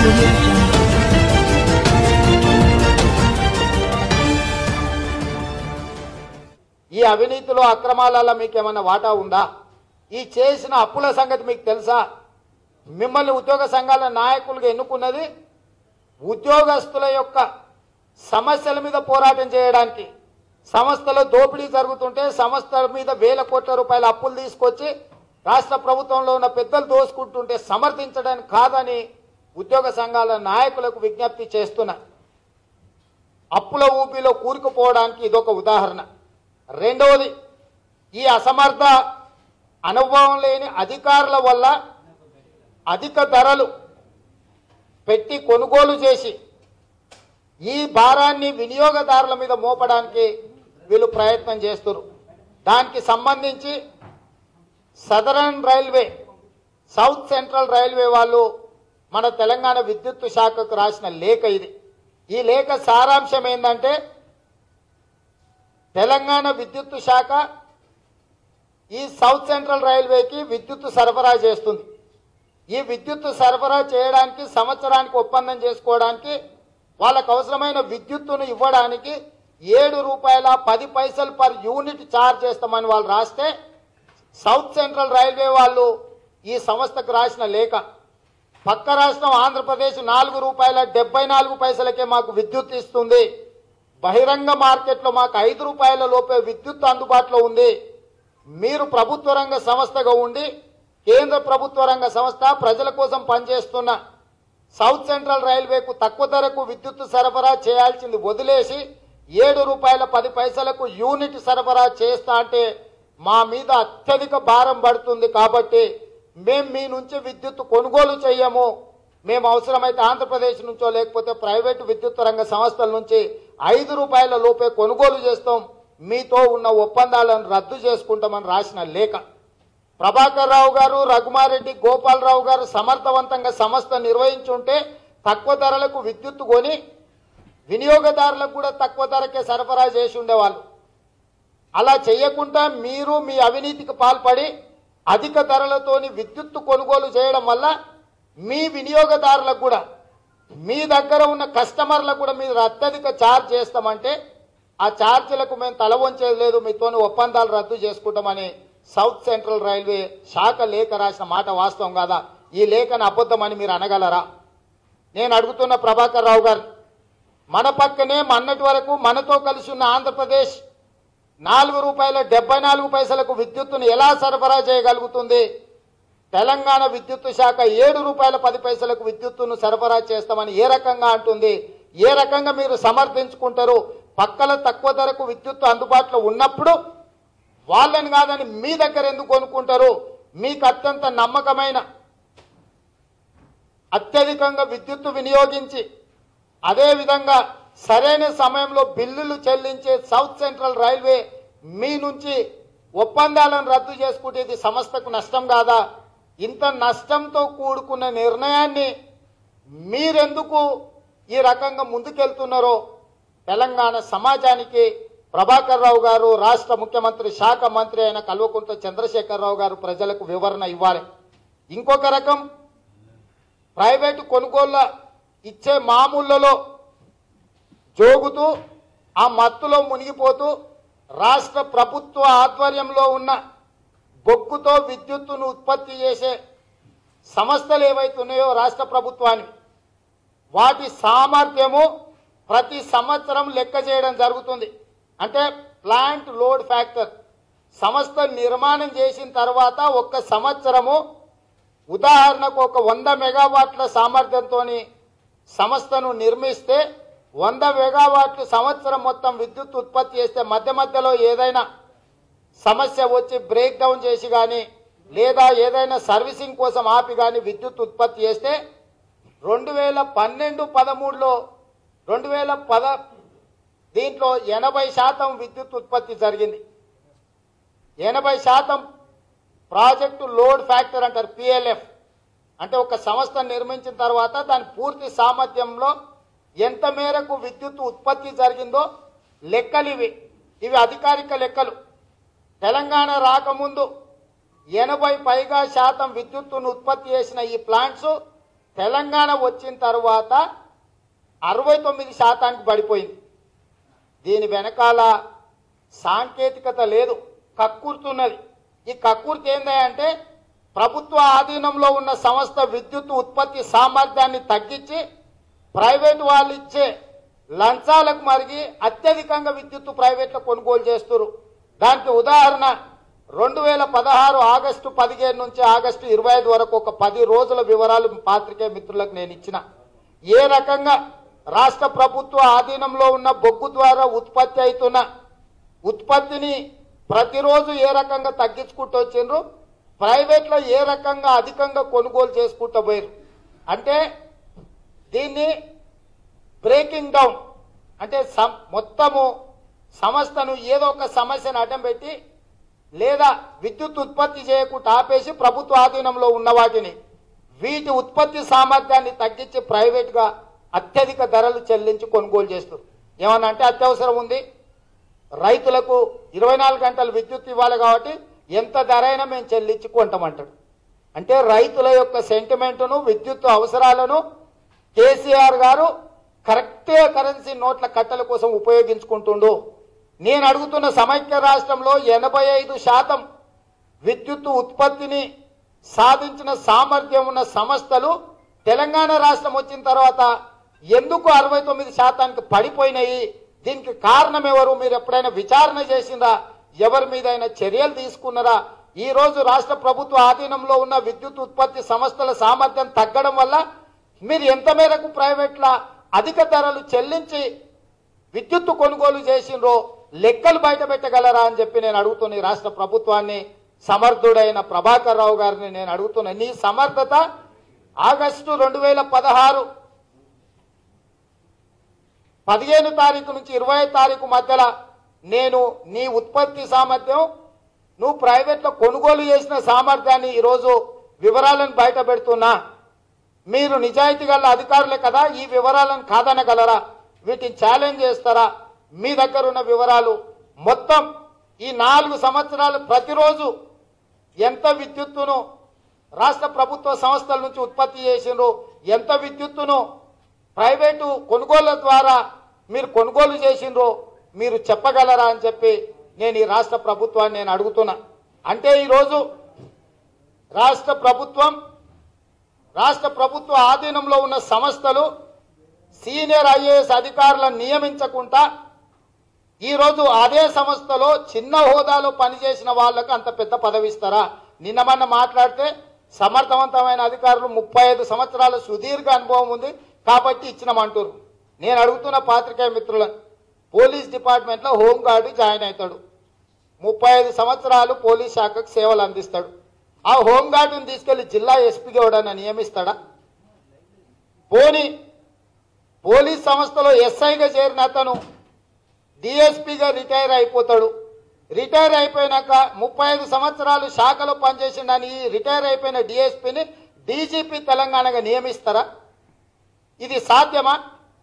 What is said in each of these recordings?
audio jungle. ఈ అవినీతిలో అక్రమాలలో మీకు ఏమైనా వాటా ఉందా ఈ చేసిన అప్పుల సంగతి మీకు తెలుసా మిమ్మల్ని ఉద్యోగ సంఘాల నాయకులుగా ఎన్నుకున్నది ఉద్యోగస్తుల యొక్క సమస్యల మీద పోరాటం చేయడానికి సంస్థలో దోపిడీ జరుగుతుంటే సంస్థల మీద వేల కోట్ల రూపాయల అప్పులు తీసుకొచ్చి రాష్ట్ర ప్రభుత్వంలో ఉన్న పెద్దలు దోసుకుంటుంటే సమర్థించడానికి కాదని ఉద్యోగ సంఘాల నాయకులకు విజ్ఞప్తి చేస్తున్నా అప్పుల ఊపిలో కూరుకుపోవడానికి ఇదొక ఉదాహరణ రెండవది ఈ అసమర్థ అనుభవం లేని అధికారుల వల్ల అధిక ధరలు పెట్టి కొనుగోలు చేసి ఈ భారాన్ని వినియోగదారుల మీద మోపడానికి వీళ్ళు ప్రయత్నం చేస్తున్నారు దానికి సంబంధించి southern railway south central railway వాళ్ళు మన తెలంగాణ విద్యుత్ శాఖకు రాసిన లేఖ ఇది ఈ లేఖ సారాంశం ఏంటంటే తెలంగాణ విద్యుత్ శాఖ ఈ సౌత్ సెంట్రల్ రైల్వేకి విద్యుత్ సరఫరా చేస్తుంది ఈ విద్యుత్ సరఫరా చేయడానికి సంవత్సరానికి ఒప్పందం చేసుకోవడానికి వాళ్ళకు అవసరమైన విద్యుత్తును ఇవ్వడానికి ఏడు రూపాయల పది పైసలు పర్ యూనిట్ ఛార్జ్ చేస్తామని వాళ్ళు రాస్తే సౌత్ సెంట్రల్ రైల్వే వాళ్ళు ఈ సంస్థకు రాసిన లేఖ పక్క రాష్ట్రం ఆంధ్రప్రదేశ్ నాలుగు రూపాయల డెబ్బై నాలుగు పైసలకే మాకు విద్యుత్ ఇస్తుంది బహిరంగ మార్కెట్లో మాకు ఐదు రూపాయల లోపే విద్యుత్ అందుబాటులో ఉంది మీరు ప్రభుత్వ రంగ సంస్థగా ఉండి కేంద్ర ప్రభుత్వ రంగ సంస్థ ప్రజల కోసం పనిచేస్తున్న సౌత్ సెంట్రల్ రైల్వేకు తక్కువ ధరకు విద్యుత్ సరఫరా చేయాల్సింది వదిలేసి ఏడు రూపాయల పది పైసలకు యూనిట్ సరఫరా చేస్తా అంటే మా మీద అత్యధిక భారం పడుతుంది కాబట్టి మేం మీ నుంచి విద్యుత్ కొనుగోలు చేయము మేము అవసరమైతే ఆంధ్రప్రదేశ్ నుంచో లేకపోతే ప్రైవేటు విద్యుత్ రంగ సంస్థల నుంచి ఐదు రూపాయల లోపే కొనుగోలు చేస్తాం మీతో ఉన్న ఒప్పందాలను రద్దు చేసుకుంటామని రాసిన లేఖ ప్రభాకర్ రావు గారు రఘుమారెడ్డి గోపాలరావు గారు సమర్థవంతంగా సంస్థ నిర్వహించుంటే తక్కువ ధరలకు విద్యుత్ కొని వినియోగదారులకు కూడా తక్కువ ధరకే సరఫరా చేసి ఉండేవాళ్ళు అలా చేయకుండా మీరు మీ అవినీతికి పాల్పడి అధిక ధరలతోని విద్యుత్తు కొనుగోలు చేయడం వల్ల మీ వినియోగదారులకు కూడా మీ దగ్గర ఉన్న కస్టమర్లకు కూడా మీరు అత్యధిక ఛార్జ్ చేస్తామంటే ఆ ఛార్జీలకు మేము తల వంచేది లేదు మీతోని ఒప్పందాలు రద్దు చేసుకుంటామని సౌత్ సెంట్రల్ రైల్వే శాఖ లేఖ రాసిన మాట వాస్తవం కాదా ఈ లేఖను అబద్ధమని మీరు అనగలరా నేను అడుగుతున్న ప్రభాకర్ రావు గారు మన పక్కనే మొన్నటి వరకు మనతో కలిసి ఉన్న ఆంధ్రప్రదేశ్ నాలుగు రూపాయల డెబ్బై నాలుగు పైసలకు విద్యుత్తును ఎలా సరఫరా చేయగలుగుతుంది తెలంగాణ విద్యుత్ శాఖ ఏడు రూపాయల పది పైసలకు విద్యుత్తును సరఫరా చేస్తామని ఏ రకంగా అంటుంది ఏ రకంగా మీరు సమర్థించుకుంటారు పక్కల తక్కువ ధరకు విద్యుత్తు అందుబాటులో ఉన్నప్పుడు వాళ్ళని కాదని మీ దగ్గర ఎందుకు కొనుక్కుంటారు మీకు అత్యంత నమ్మకమైన అత్యధికంగా విద్యుత్తు వినియోగించి అదేవిధంగా సరైన సమయంలో బిల్లులు చెల్లించే సౌత్ సెంట్రల్ రైల్వే మీ నుంచి ఒప్పందాలను రద్దు చేసుకుంటే ఇది సంస్థకు నష్టం కాదా ఇంత నష్టంతో కూడుకున్న నిర్ణయాన్ని మీరెందుకు ఈ రకంగా ముందుకెళ్తున్నారో తెలంగాణ సమాజానికి ప్రభాకర్ రావు గారు రాష్ట్ర ముఖ్యమంత్రి శాఖ మంత్రి అయిన కల్వకుంట్ల చంద్రశేఖరరావు గారు ప్రజలకు వివరణ ఇవ్వాలి ఇంకొక రకం ప్రైవేటు కొనుగోళ్ళ ఇచ్చే మామూళ్ళలో జోగుతూ ఆ మత్తులో మునిగిపోతూ రాష్ట్ర ప్రభుత్వ ఆధ్వర్యంలో ఉన్న బొగ్గుతో విద్యుత్తును ఉత్పత్తి చేసే సంస్థలు ఏవైతున్నాయో రాష్ట్ర ప్రభుత్వాన్ని వాటి సామర్థ్యము ప్రతి సంవత్సరం లెక్క చేయడం జరుగుతుంది అంటే ప్లాంట్ లోడ్ ఫ్యాక్టర్ సంస్థ నిర్మాణం చేసిన తర్వాత ఒక్క సంవత్సరము ఉదాహరణకు ఒక వంద మెగావాట్ల సామర్థ్యంతో సంస్థను నిర్మిస్తే వంద మెగావాట్లు సంవత్సరం మొత్తం విద్యుత్ ఉత్పత్తి చేస్తే మధ్య మధ్యలో ఏదైనా సమస్య వచ్చి బ్రేక్ డౌన్ చేసి కానీ లేదా ఏదైనా సర్వీసింగ్ కోసం ఆపి కానీ విద్యుత్ ఉత్పత్తి చేస్తే రెండు వేల పన్నెండు పదమూడులో రెండు వేల పద దీంట్లో ఎనభై శాతం విద్యుత్ ఉత్పత్తి జరిగింది ఎనభై శాతం ప్రాజెక్టు లోడ్ ఫ్యాక్టర్ అంటారు పిఎల్ఎఫ్ అంటే ఒక సంస్థ నిర్మించిన తర్వాత దాని పూర్తి సామర్థ్యంలో ఎంత మేరకు విద్యుత్ ఉత్పత్తి జరిగిందో లెక్కలు ఇవి ఇవి అధికారిక లెక్కలు తెలంగాణ రాకముందు ఎనభై పైగా శాతం విద్యుత్తును ఉత్పత్తి చేసిన ఈ ప్లాంట్స్ తెలంగాణ వచ్చిన తర్వాత అరవై తొమ్మిది శాతానికి పడిపోయింది దీని వెనకాల సాంకేతికత లేదు కక్కుర్తున్నది ఈ కక్కుర్తి ఏందంటే ప్రభుత్వ ఆధీనంలో ఉన్న సంస్థ విద్యుత్ ఉత్పత్తి సామర్థ్యాన్ని తగ్గించి ప్రైవేటు వాళ్ళు ఇచ్చే లంచాలకు మరిగి అత్యధికంగా విద్యుత్ ప్రైవేట్లో కొనుగోలు చేస్తున్నారు దానికి ఉదాహరణ రెండు వేల పదహారు ఆగస్టు పదిహేను నుంచి ఆగస్టు ఇరవై ఐదు వరకు ఒక పది రోజుల వివరాలు పాత్రికేయ మిత్రులకు నేను ఇచ్చిన ఏ రకంగా రాష్ట్ర ప్రభుత్వ ఆధీనంలో ఉన్న బొగ్గు ద్వారా ఉత్పత్తి అవుతున్న ఉత్పత్తిని ప్రతిరోజు ఏ రకంగా తగ్గించుకుంటూ వచ్చిండ్రు ప్రైవేట్లో ఏ రకంగా అధికంగా కొనుగోలు చేసుకుంటూ పోయారు అంటే దీన్ని బ్రేకింగ్ డౌన్ అంటే సం- మొత్తము సంస్థను ఏదో ఒక సమస్యను అడ్డం పెట్టి లేదా విద్యుత్ ఉత్పత్తి చేయకుండా ఆపేసి ప్రభుత్వ ఆధీనంలో ఉన్న వాటిని వీటి ఉత్పత్తి సామర్థ్యాన్ని తగ్గించి ప్రైవేట్గా అత్యధిక ధరలు చెల్లించి కొనుగోలు చేస్తారు ఏమన్నా అంటే అత్యవసరం ఉంది రైతులకు ఇరవై నాలుగు గంటలు విద్యుత్ ఇవ్వాలి కాబట్టి ఎంత ధర అయినా మేము చెల్లించి కొంటామంటాడు అంటే రైతుల యొక్క సెంటిమెంటును విద్యుత్ అవసరాలను కేసీఆర్ గారు కరెక్ట్గా కరెన్సీ నోట్ల కట్టల కోసం ఉపయోగించుకుంటుండు నేను అడుగుతున్న సమైక్య రాష్ట్రంలో ఎనభై ఐదు శాతం విద్యుత్ ఉత్పత్తిని సాధించిన సామర్థ్యం ఉన్న సంస్థలు తెలంగాణ రాష్ట్రం వచ్చిన తర్వాత ఎందుకు అరవై తొమ్మిది శాతానికి పడిపోయినాయి దీనికి కారణం ఎవరు మీరు ఎప్పుడైనా విచారణ చేసిందా ఎవరి మీదైనా చర్యలు తీసుకున్నారా ఈ రోజు రాష్ట్ర ప్రభుత్వ ఆధీనంలో ఉన్న విద్యుత్ ఉత్పత్తి సంస్థల సామర్థ్యం తగ్గడం వల్ల మీరు ఎంత మేరకు ప్రైవేట్ల అధిక ధరలు చెల్లించి విద్యుత్తు కొనుగోలు చేసిండ్రో లెక్కలు బయట పెట్టగలరా అని చెప్పి నేను అడుగుతున్న ఈ రాష్ట్ర ప్రభుత్వాన్ని సమర్థుడైన ప్రభాకర్ రావు గారిని నేను అడుగుతున్నా నీ సమర్థత ఆగస్టు రెండు వేల పదహారు పదిహేను తారీఖు నుంచి ఇరవై తారీఖు మధ్యలో నేను నీ ఉత్పత్తి సామర్థ్యం నువ్వు ప్రైవేట్లో కొనుగోలు చేసిన సామర్థ్యాన్ని ఈరోజు వివరాలను బయట పెడుతున్నా మీరు నిజాయితీ గల అధికారులే కదా ఈ వివరాలను కాదనగలరా వీటిని ఛాలెంజ్ చేస్తారా మీ దగ్గర ఉన్న వివరాలు మొత్తం ఈ నాలుగు సంవత్సరాలు ప్రతిరోజు ఎంత విద్యుత్తును రాష్ట్ర ప్రభుత్వ సంస్థల నుంచి ఉత్పత్తి చేసిండ్రు ఎంత విద్యుత్తును ప్రైవేటు కొనుగోళ్ల ద్వారా మీరు కొనుగోలు చేసిండ్రో మీరు చెప్పగలరా అని చెప్పి నేను ఈ రాష్ట్ర ప్రభుత్వాన్ని నేను అడుగుతున్నా అంటే ఈరోజు రాష్ట్ర ప్రభుత్వం రాష్ట్ర ప్రభుత్వ ఆధీనంలో ఉన్న సంస్థలు సీనియర్ ఐఏఎస్ అధికారులను నియమించకుండా ఈరోజు అదే సంస్థలో చిన్న హోదాలో పనిచేసిన వాళ్లకు అంత పెద్ద పదవి ఇస్తారా నిన్న మొన్న మాట్లాడితే సమర్థవంతమైన అధికారులు ముప్పై ఐదు సంవత్సరాల సుదీర్ఘ అనుభవం ఉంది కాబట్టి ఇచ్చినామంటారు నేను అడుగుతున్న పాత్రికేయ మిత్రులను పోలీస్ డిపార్ట్మెంట్లో హోంగార్డు జాయిన్ అవుతాడు ముప్పై ఐదు సంవత్సరాలు పోలీస్ శాఖకు సేవలు అందిస్తాడు ఆ హోంగార్డుని తీసుకెళ్లి జిల్లా ఎస్పీగా ఎవడన్నా నియమిస్తాడా పోని పోలీస్ సంస్థలో ఎస్ఐగా చేరిన అతను డిఎస్పీగా రిటైర్ అయిపోతాడు రిటైర్ అయిపోయినాక ముప్పై ఐదు సంవత్సరాలు శాఖలో పనిచేసిండని ఈ రిటైర్ అయిపోయిన డిఎస్పీని డీజీపీ తెలంగాణగా నియమిస్తారా ఇది సాధ్యమా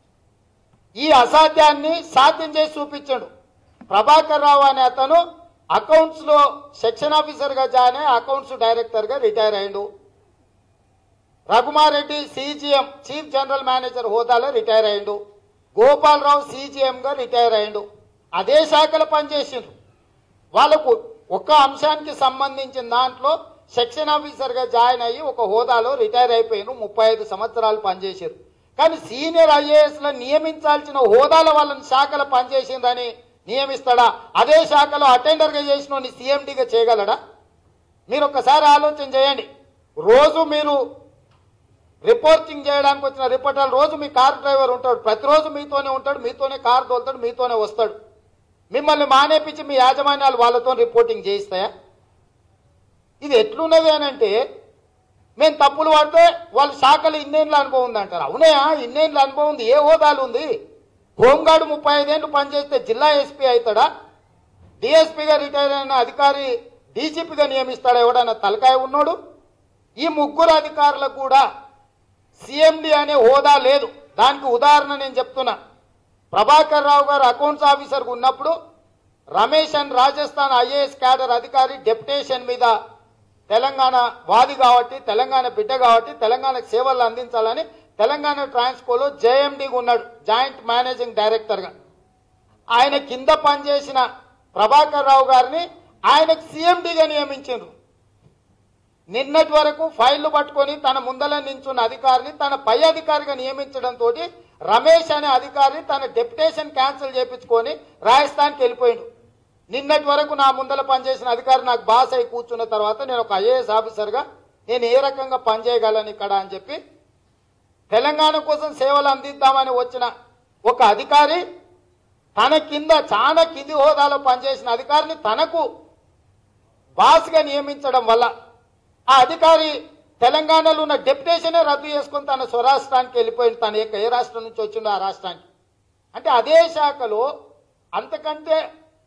ఈ అసాధ్యాన్ని సాధ్యం చేసి చూపించాడు ప్రభాకర్ రావు అనే అతను అకౌంట్స్ లో సెక్షన్ ఆఫీసర్ గా జాయిన్ అయ్యి అకౌంట్స్ డైరెక్టర్ గా రిటైర్ అయ్యిండు Raghuma Reddy CGM chief general manager హోదాలో రిటైర్ అయ్యిండు గోపాలరావు సీజీఎం గా రిటైర్ అయ్యిండు అదే శాఖలో పనిచేసిండ్రు వాళ్ళకు ఒక అంశానికి సంబంధించిన దాంట్లో సెక్షన్ ఆఫీసర్ గా జాయిన్ అయ్యి ఒక హోదాలో రిటైర్ అయిపోయిన ముప్పై ఐదు సంవత్సరాలు పనిచేసారు కానీ సీనియర్ ఐఏఎస్ లను నియమించాల్సిన హోదాల వాళ్ళని శాఖలో పనిచేసిందని నియమిస్తాడా అదే శాఖలో అటెండర్ గా చేసిన సీఎండీగా చేయగలడా మీరు ఒక్కసారి ఆలోచన చేయండి రోజు మీరు రిపోర్టింగ్ చేయడానికి వచ్చిన రిపోర్టర్ రోజు మీ కార్ డ్రైవర్ ఉంటాడు ప్రతిరోజు మీతోనే ఉంటాడు మీతోనే కార్ తోలుతాడు మీతోనే వస్తాడు మిమ్మల్ని మానేపించి మీ యాజమాన్యాలు వాళ్ళతో రిపోర్టింగ్ చేయిస్తాయా ఇది ఎట్లున్నది అని అంటే మేము తప్పులు పడితే వాళ్ళ శాఖలు ఇన్నేళ్ళ అనుభవం ఉంది అంటారు అవునయా ఇన్నేళ్ళ అనుభవం ఉంది ఏ హోదాలు ఉంది హోంగార్డు ముప్పై ఐదేళ్ళు పనిచేస్తే జిల్లా ఎస్పీ అవుతాడా డిఎస్పీగా రిటైర్ అయిన అధికారి డీజీపీగా నియమిస్తాడా ఎవడన్నా తలకాయ ఉన్నాడు ఈ ముగ్గురు అధికారులకు కూడా సిఎండి అనే హోదా లేదు దానికి ఉదాహరణ నేను చెప్తున్నా ప్రభాకర్ రావు గారు అకౌంట్స్ ఆఫీసర్గా ఉన్నప్పుడు Ramesh and Rajasthan IAS cadre అధికారి డెప్యుటేషన్ మీద తెలంగాణ వాది కాబట్టి తెలంగాణ బిడ్డ కాబట్టి తెలంగాణకు సేవలు అందించాలని తెలంగాణ ట్రాన్స్కోలో జేఎండీగా ఉన్నాడు జాయింట్ మేనేజింగ్ డైరెక్టర్గా ఆయన కింద పనిచేసిన ప్రభాకర్ రావు గారిని ఆయనకు సీఎండీగా నియమించారు నిన్నటి వరకు ఫైళ్లు పట్టుకొని తన ముందల నించున్న అధికారిని తన పై అధికారిగా నియమించడంతో రమేష్ అనే అధికారిని తన డెప్యుటేషన్ క్యాన్సిల్ చేపించుకొని రాజస్థాన్కి వెళ్ళిపోయాడు నిన్నటి వరకు నా ముందల పనిచేసిన అధికారి నాకు బాస్ అయి కూర్చున్న తర్వాత నేను ఒక ఐఏఎస్ ఆఫీసర్గా నేను ఏ రకంగా పనిచేయగలను ఇక్కడ అని చెప్పి తెలంగాణ కోసం సేవలు అందిద్దామని వచ్చిన ఒక అధికారి తన కింద చాలా కింది హోదాలో పనిచేసిన అధికారిని తనకు బాస్గా నియమించడం వల్ల ఆ అధికారి తెలంగాణలో ఉన్న డెప్యుటేషనే రద్దు చేసుకుని తన స్వరాష్ట్రానికి వెళ్ళిపోయింది తన యొక్క ఏ రాష్ట్రం నుంచి వచ్చిండో ఆ రాష్ట్రానికి అంటే అదే శాఖలో అంతకంటే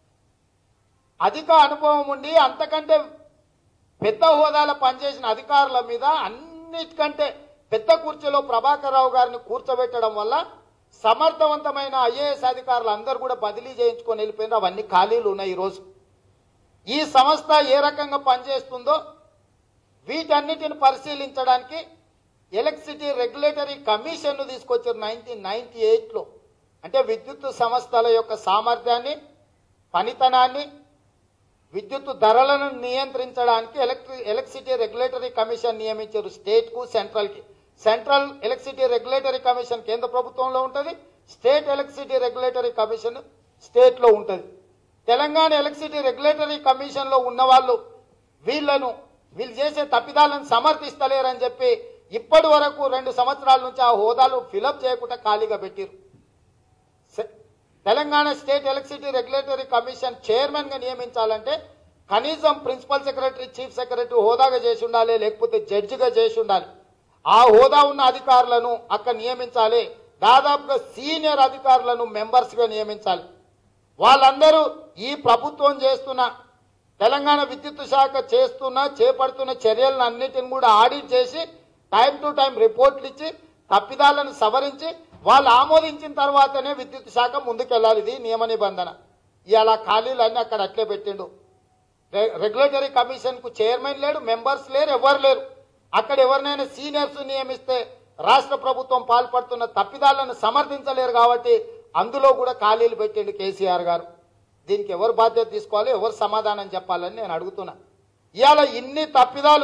అధిక అనుభవం ఉండి అంతకంటే పెద్ద హోదాలో పనిచేసిన అధికారుల మీద అన్నిటికంటే పెద్ద కుర్చీలో ప్రభాకర్ రావు గారిని కూర్చోబెట్టడం వల్ల సమర్థవంతమైన ఐఏఎస్ అధికారులు అందరూ కూడా బదిలీ చేయించుకొని వెళ్ళిపోయినారు అవన్నీ ఖాళీలు ఉన్నాయి ఈరోజు ఈ సంస్థ ఏ రకంగా పనిచేస్తుందో వీటన్నిటిని పరిశీలించడానికి ఎలక్ట్రిసిటీ రెగ్యులేటరీ కమిషన్ను తీసుకొచ్చారు నైన్టీన్ నైన్టీ ఎయిట్లో అంటే విద్యుత్ సంస్థల యొక్క సామర్థ్యాన్ని పనితనాన్ని విద్యుత్ ధరలను నియంత్రించడానికి ఎలక్ట్రి ఎలక్ట్రిసిటీ రెగ్యులేటరీ కమిషన్ నియమించారు స్టేట్కు సెంట్రల్కి సెంట్రల్ ఎలక్ట్రిసిటీ రెగ్యులేటరీ కమిషన్ కేంద్ర ప్రభుత్వంలో ఉంటుంది స్టేట్ ఎలక్ట్రిసిటీ రెగ్యులేటరీ కమిషన్ స్టేట్లో ఉంటుంది తెలంగాణ ఎలక్ట్రిసిటీ రెగ్యులేటరీ కమిషన్లో ఉన్న వాళ్ళు వీళ్లను వీళ్ళు చేసే తప్పిదాలను సమర్థిస్తలేరని చెప్పి ఇప్పటి వరకు రెండు సంవత్సరాల నుంచి ఆ హోదాలు ఫిలప్ చేయకుండా ఖాళీగా పెట్టారు సె- Telangana state electricity regulatory commission chairman గా నియమించాలంటే కనీసం ప్రిన్సిపల్ సెక్రటరీ చీఫ్ సెక్రటరీ హోదాగా చేసి ఉండాలి లేకపోతే జడ్జిగా చేసి ఉండాలి ఆ హోదా ఉన్న అధికారులను అక్కడ నియమించాలి దాదాపుగా సీనియర్ అధికారులను మెంబర్స్ గా నియమించాలి వాళ్ళందరూ ఈ ప్రభుత్వం చేస్తున్న తెలంగాణ విద్యుత్ శాఖ చేస్తున్న చేపడుతున్న చర్యలను అన్నిటిని కూడా ఆడిట్ చేసి టైం టు టైం రిపోర్ట్లు ఇచ్చి తప్పిదాలను సవరించి వాళ్ళు ఆమోదించిన తర్వాతనే విద్యుత్ శాఖ ముందుకెళ్ళాలి ఇది నియమ నిబంధన ఇవాళ ఖాళీలు అన్నీ అక్కడ అట్లే పెట్టిండు రె- రెగ్యులేటరీ కమిషన్ కు చైర్మన్ లేడు మెంబర్స్ లేరు ఎవరు లేరు అక్కడ ఎవరినైనా సీనియర్స్ నియమిస్తే రాష్ట్ర ప్రభుత్వం పాల్పడుతున్న తప్పిదాలను సమర్థించలేరు కాబట్టి అందులో కూడా ఖాళీలు పెట్టిండు కేసీఆర్ గారు దీనికి ఎవరు బాధ్యత తీసుకోవాలి ఎవరు సమాధానం చెప్పాలని నేను అడుగుతున్నా ఇవాళ ఇన్ని తప్పిదాలు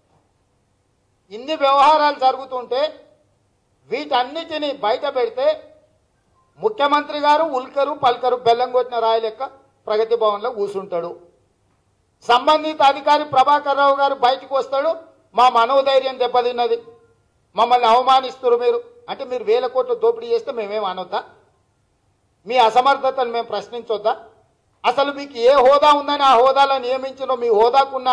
ఇన్ని వ్యవహారాలు జరుగుతుంటే వీటన్నిటిని బయట పెడితే ముఖ్యమంత్రి గారు ఉల్కరు పల్కరు బెల్లం కొట్టిన రాయి లెక్క ప్రగతి భవన్లో కూర్చుంటాడు సంబంధిత అధికారి ప్రభాకర్ రావు గారు బయటకు వస్తాడు మా మనోధైర్యం దెబ్బతిన్నది మమ్మల్ని అవమానిస్తారు మీరు అంటే మీరు వేల కోట్ల దోపిడీ చేస్తే మేమేం అనొద్దా మీ అసమర్థతను మేము ప్రశ్నించొద్దా అసలు మీకు ఏ హోదా ఉందని ఆ హోదాలో నియమించిన మీ హోదాకున్న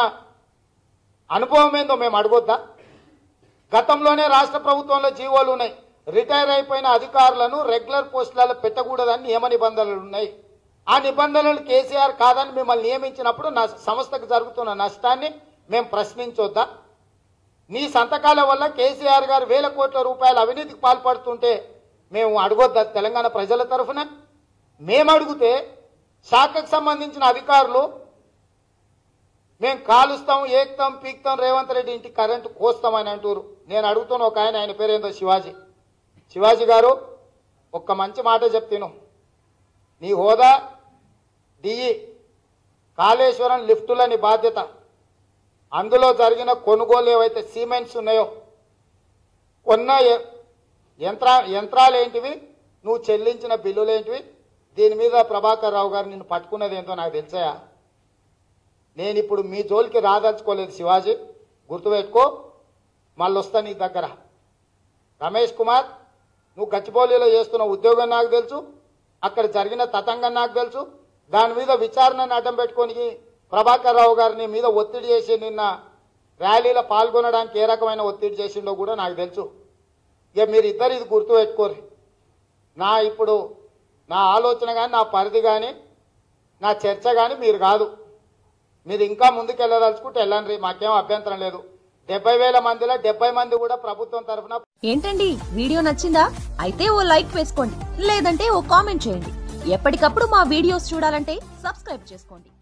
అనుభవం ఏందో మేము అడగొద్దా గతంలోనే రాష్ట్ర ప్రభుత్వంలో జీవోలు ఉన్నాయి రిటైర్ అయిపోయిన అధికారులను రెగ్యులర్ పోస్టులలో పెట్టకూడదని నియమ నిబంధనలు ఉన్నాయి ఆ నిబంధనలు కేసీఆర్ కాదని మిమ్మల్ని నియమించినప్పుడు నా సంస్థకు జరుగుతున్న నష్టాన్ని మేము ప్రశ్నించొద్దా నీ సంతకాల వల్ల కేసీఆర్ గారు వేల కోట్ల రూపాయల అవినీతికి పాల్పడుతుంటే మేము అడగొద్దా తెలంగాణ ప్రజల తరఫున మేము అడిగితే శాఖకు సంబంధించిన అధికారులు మేము కాలుస్తాం ఏక్తాం పీక్తాం రేవంత్ రెడ్డి ఇంటికి కరెంటు కోస్తామని అంటారు నేను అడుగుతున్న ఒక ఆయన ఆయన పేరేందో శివాజీ శివాజీ గారు ఒక్క మంచి మాట చెప్తాను నీ హోదా డిఈ కాళేశ్వరం లిఫ్టుల నీ బాధ్యత అందులో జరిగిన కొనుగోలు ఏవైతే సిమెంట్స్ ఉన్నాయో కొన్న య- యంత్ర యంత్రాలు ఏంటివి నువ్వు చెల్లించిన బిల్లులు ఏంటివి దీని మీద ప్రభాకర్ రావు గారు నిన్ను పట్టుకున్నది ఏంటో నాకు తెలిసాయా నేను ఇప్పుడు మీ జోలికి రాదలుచుకోలేదు శివాజీ గుర్తుపెట్టుకో మళ్ళీ వస్తా నీ దగ్గర రమేష్ కుమార్ నువ్వు గచ్చిబౌలిలో చేస్తున్న ఉద్యోగం నాకు తెలుసు అక్కడ జరిగిన తతంగం నాకు తెలుసు దాని మీద విచారణను అడ్డం పెట్టుకొని ప్రభాకర్ రావు గారిని మీద ఒత్తిడి చేసి నిన్న ర్యాలీలో పాల్గొనడానికి ఏ రకమైన ఒత్తిడి చేసిండో కూడా నాకు తెలుసు ఇక మీరు ఇద్దరు ఇది గుర్తు పెట్టుకోరు నా ఇప్పుడు నా ఆలోచన కానీ నా పరిధి కానీ నా చర్చ కానీ మీరు కాదు మీరు ఇంకా ముందుకు వెళ్ళదలుచుకుంటే వెళ్ళండి మాకేం అభ్యంతరం లేదు డెబ్బై వేల మందిలో డెబ్బై మంది కూడా ప్రభుత్వం తరఫున ఏంటండి వీడియో నచ్చిందా అయితే ఓ లైక్ వేసుకోండి లేదంటే ఓ కామెంట్ చేయండి ఎప్పటికప్పుడు మా వీడియోస్ చూడాలంటే సబ్స్క్రైబ్ చేసుకోండి